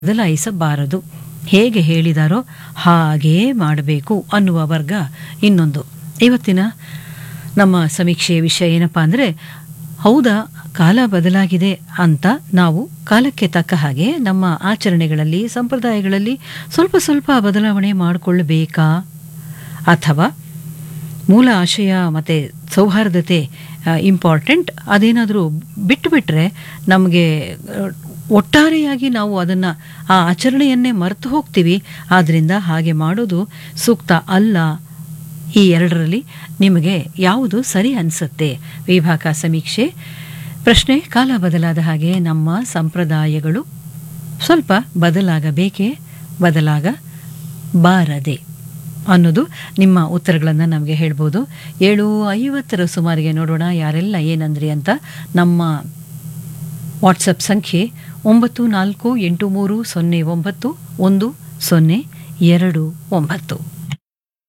ಬದಲಾಯಿಸಬಾರದು ಹೇಗೆ ಹೇಳಿದಾರೋ ಹಾಗೇ ಮಾಡಬೇಕು ಅನ್ನುವ ವರ್ಗ ಇನ್ನೊಂದು ಇವತ್ತಿನ ನಮ್ಮ ಸಮೀಕ್ಷೆಯ ವಿಷಯ ಏನಪ್ಪಾ ಅಂದರೆ ಹೌದಾ ಕಾಲ ಬದಲಾಗಿದೆ ಅಂತ ನಾವು ಕಾಲಕ್ಕೆ ತಕ್ಕ ಹಾಗೆ ನಮ್ಮ ಆಚರಣೆಗಳಲ್ಲಿ ಸಂಪ್ರದಾಯಗಳಲ್ಲಿ ಸ್ವಲ್ಪ ಸ್ವಲ್ಪ ಬದಲಾವಣೆ ಮಾಡಿಕೊಳ್ಳಬೇಕಾ ಅಥವಾ ಮೂಲ ಆಶಯ ಮತ್ತು ಸೌಹಾರ್ದತೆ ಇಂಪಾರ್ಟೆಂಟ್ ಅದೇನಾದರೂ ಬಿಟ್ಟುಬಿಟ್ರೆ ನಮಗೆ ಒಟ್ಟಾರೆಯಾಗಿ ನಾವು ಅದನ್ನು ಆ ಆಚರಣೆಯನ್ನೇ ಮರೆತು ಹೋಗ್ತೀವಿ ಆದ್ದರಿಂದ ಹಾಗೆ ಮಾಡೋದು ಸೂಕ್ತ ಅಲ್ಲ ಈ ಎರಡರಲ್ಲಿ ನಿಮಗೆ ಯಾವುದು ಸರಿ ಅನಿಸುತ್ತೆ ವಿಭಾಗ ಸಮೀಕ್ಷೆ ಪ್ರಶ್ನೆ ಕಾಲ ಬದಲಾದ ಹಾಗೆ ನಮ್ಮ ಸಂಪ್ರದಾಯಗಳು ಸ್ವಲ್ಪ ಬದಲಾಗಬೇಕೇ ಬದಲಾಗಬಾರದೆ ಅನ್ನೋದು ನಿಮ್ಮ ಉತ್ತರಗಳನ್ನು ನಮಗೆ ಹೇಳ್ಬೋದು ಏಳು ಐವತ್ತರ ಸುಮಾರಿಗೆ ನೋಡೋಣ ಯಾರೆಲ್ಲ ಏನಂದ್ರಿ ಅಂತ ನಮ್ಮ ವಾಟ್ಸಪ್ ಸಂಖ್ಯೆ ಒಂಬತ್ತು ನಾಲ್ಕು ಎಂಟು ಮೂರು ಸೊನ್ನೆ ಒಂಬತ್ತು ಒಂದು ಸೊನ್ನೆ ಎರಡು ಒಂಬತ್ತು